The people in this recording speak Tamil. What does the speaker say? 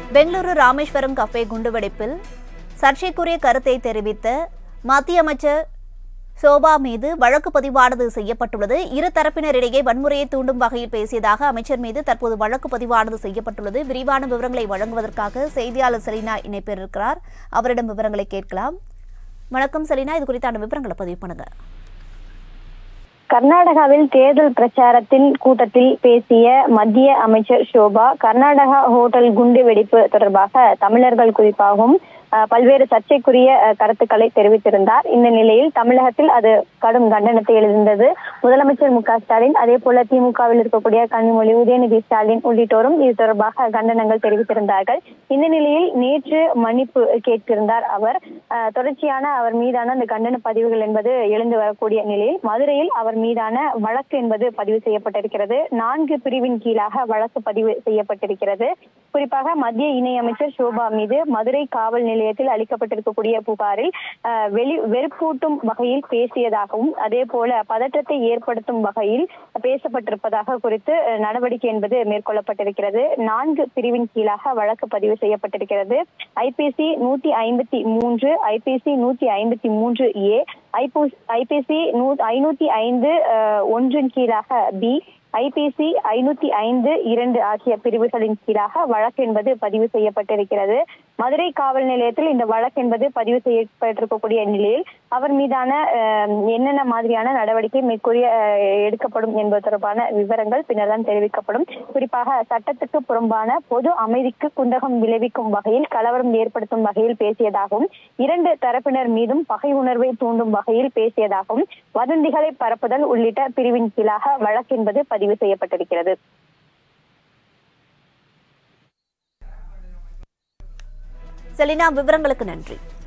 பெங்களூரு ராமேஸ்வரம் கஃபே குண்டுவெடிப்பில் சர்ச்சைக்குரிய கருத்தை தெரிவித்த மத்திய அமைச்சர் சோபா மீது வழக்கு பதிவானது செய்யப்பட்டுள்ளது இரு தரப்பினரிடையே வன்முறையை தூண்டும் வகையில் பேசியதாக அமைச்சர் மீது தற்போது வழக்கு பதிவானது செய்யப்பட்டுள்ளது விரிவான விவரங்களை வழங்குவதற்காக செய்தியாளர் செலினா இணைப்பில் இருக்கிறார் அவரிடம் விவரங்களை கேட்கலாம் வணக்கம் செலினா இது குறித்தான விவரங்களை பதிவு பண்ணுங்க கர்நாடகாவில் தேர்தல் பிரச்சாரத்தின் கூட்டத்தில் பேசிய மத்திய அமைச்சர் ஷோபா கர்நாடகா ஹோட்டல் குண்டு வெடிப்பு தொடர்பாக தமிழர்கள் குறிப்பாகவும் அஹ், பல்வேறு சர்ச்சைக்குரிய அஹ், கருத்துக்களை தெரிவித்திருந்தார் இந்த நிலையில் தமிழகத்தில் அது கடும் கண்டனத்தை எழுந்தது முதலமைச்சர் மு க ஸ்டாலின் அதே போல திமுகவில் இருக்கக்கூடிய கனிமொழி உதயநிதி ஸ்டாலின் உள்ளிட்டோரும் இது தொடர்பாக கண்டனங்கள் தெரிவித்திருந்தார்கள் இந்த நிலையில் நேற்று மன்னிப்பு கேட்டிருந்தார் அவர் அஹ், தொடர்ச்சியான அவர் மீதான அந்த கண்டன பதிவுகள் என்பது எழுந்து வரக்கூடிய நிலையில் மதுரையில் அவர் மீதான வழக்கு என்பது பதிவு செய்யப்பட்டிருக்கிறது நான்கு பிரிவின் கீழாக வழக்கு பதிவு செய்யப்பட்டிருக்கிறது குறிப்பாக மத்திய இணையமைச்சர் சோபா மீது மதுரை காவல் நிலையத்தில் அளிக்கப்பட்டிருக்கக்கூடிய புகாரில் அஹ், வெளி வெறுப்பூட்டும் வகையில் பேசியதாகவும் அதே போல பதற்றத்தை ஏற்படுத்தும் வகையில் பேசப்பட்டிருப்பதாக குறித்து அஹ், நடவடிக்கை என்பது மேற்கொள்ளப்பட்டிருக்கிறது நான்கு பிரிவின் கீழாக வழக்கு பதிவு செய்யப்பட்டிருக்கிறது ஐபிசி நூத்தி ஐம்பத்தி மூன்று ஐபிசி நூத்தி ஐம்பத்தி மூன்று ஏ ஐபிசி ஐநூத்தி ஐந்து அஹ், ஒன்றின் கீழாக பி ஐபிசி ஐநூத்தி ஐந்து இரண்டு ஆகிய பிரிவுகளின் கீழாக வழக்கு என்பது பதிவு செய்யப்பட்டிருக்கிறது மதுரை காவல் நிலையத்தில் இந்த வழக்கு என்பது பதிவு செய்யப்பட்டிருக்கக்கூடிய நிலையில் அவர் மீதான அஹ், என்னென்ன மாதிரியான நடவடிக்கை மேற்கூறிய அஹ், எடுக்கப்படும் என்பது தொடர்பான விவரங்கள் பின்னர் தான் தெரிவிக்கப்படும் குறிப்பாக சட்டத்துக்கு புறம்பான பொது அமைதிக்கு குந்தகம் விளைவிக்கும் வகையில் கலவரம் ஏற்படுத்தும் வகையில் பேசியதாகவும் இரண்டு தரப்பினர் மீதும் பகை உணர்வை தூண்டும் வகையில் பேசியதாகவும் வதந்திகளை பரப்புதல் உள்ளிட்ட பிரிவின் கீழாக வழக்கு என்பது பதிவு செய்யப்பட்டிருக்கிறது செலினா விவரங்களுக்கு நன்றி